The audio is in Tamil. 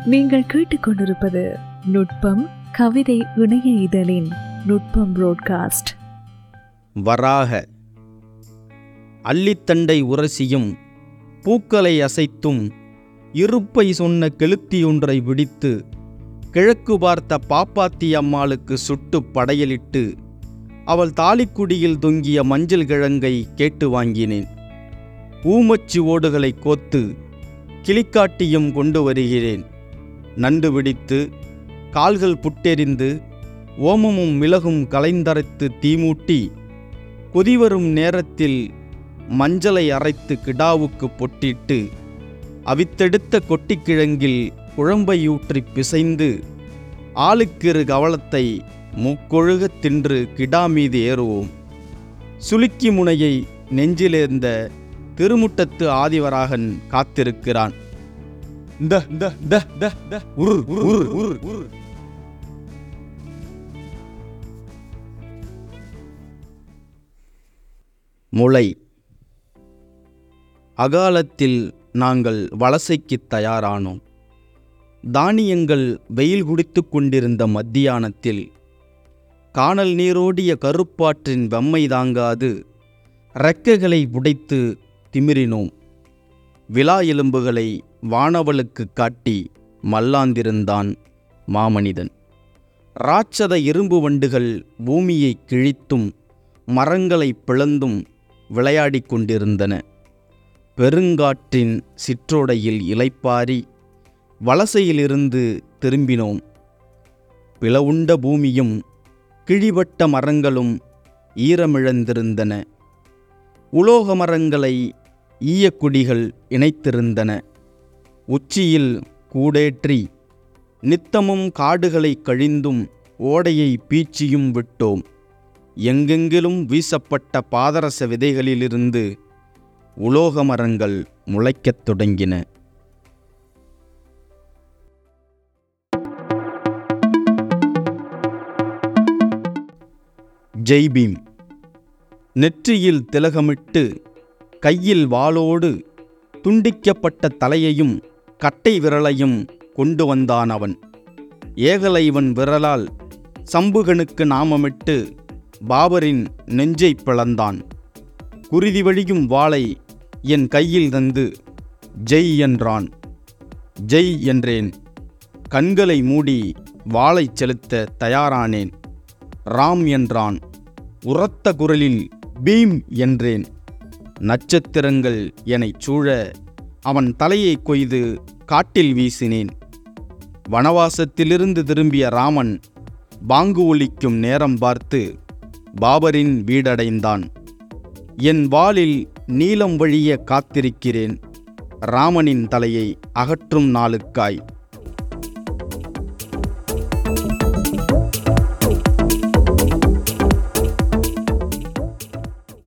நீங்கள் கேட்டுக்கொண்டிருப்பது நுட்பம் கவிதை இணைய இதழின் நுட்பம் புரோட்காஸ்ட் வராக அள்ளித்தண்டை உரசியும் பூக்களை அசைத்தும் இருப்பை சொன்ன கெளுத்தியொன்றை விடித்து கிழக்கு பார்த்த பாப்பாத்தி அம்மாளுக்கு சுட்டு படையலிட்டு அவள் தாலிக்குடியில் தொங்கிய மஞ்சள் கிழங்கை கேட்டு வாங்கினேன் ஊமச்சி ஓடுகளை கோத்து கிளிக்காட்டியும் கொண்டு வருகிறேன் நண்டு விடித்து கால்கள் புட்டெறிந்து ஓமமும் மிளகும் கலைந்தரைத்து தீமூட்டி கொதிவரும் நேரத்தில் மஞ்சளை அரைத்து கிடாவுக்கு பொட்டிட்டு அவித்தெடுத்த கொட்டிக்கிழங்கில் குழம்பையூற்றி பிசைந்து ஆளுக்கிரு கவளத்தை முக்கொழுகத் தின்று கிடா மீது ஏறுவோம் சுளுக்கி முனையை நெஞ்சிலேர்ந்த திருமுட்டத்து ஆதிவராகன் காத்திருக்கிறான் த த த த த உரு உரு உரு உரு முளை அகாலத்தில் நாங்கள் வலசைக்குத் தயாரானோம் தானியங்கள் வெயில் குடித்து கொண்டிருந்த மத்தியானத்தில் காணல் நீரோடிய கருப்பாற்றின் வெம்மை தாங்காது ரெக்கைகளை உடைத்து திமிரினோம் விலா எலும்புகளை வானவளுக்கு காட்டி மல்லாந்திருந்தான் மாமனிதன் ராட்சத இரும்பு வண்டுகள் பூமியை கிழித்தும் மரங்களை பிளந்தும் விளையாடிக் கொண்டிருந்தன பெருங்காற்றின் சிற்றோடையில் இலைப்பாரி வலசையிலிருந்து திரும்பினோம் பிளவுண்ட பூமியும் கிழிபட்ட மரங்களும் ஈரமிழந்திருந்தன உலோக மரங்களை ஈயக்குடிகள் இணைத்திருந்தன உச்சியில் கூடேற்றி நித்தமும் காடுகளை கழிந்தும் ஓடையை பீச்சியும் விட்டோம் எங்கெங்கிலும் வீசப்பட்ட பாதரச விதைகளிலிருந்து உலோக மரங்கள் முளைக்கத் தொடங்கின ஜெய்பீம் நெற்றியில் திலகமிட்டு கையில் வாளோடு துண்டிக்கப்பட்ட தலையையும் கட்டை விரலையும் கொண்டு வந்தான் அவன் ஏகலைவன் விரலால் சம்புகனுக்கு நாமமிட்டு பாபரின் நெஞ்சை பிளந்தான் குருதி வழியும் வாளை என் கையில் தந்து ஜெய் என்றான் ஜெய் என்றேன் கண்களை மூடி வாளைச் செலுத்த தயாரானேன் ராம் என்றான் உரத்த குரலில் பீம் என்றேன் நட்சத்திரங்கள் என்னைச் சூழ அவன் தலையை கொய்து காட்டில் வீசினேன் வனவாசத்திலிருந்து திரும்பிய ராமன் பாங்கு ஒலிக்கும் நேரம் பார்த்து பாபரின் வீடடைந்தான் என் வாளில் நீலம் வழிய காத்திருக்கிறேன் ராமனின் தலையை அகற்றும் நாளுக்காய்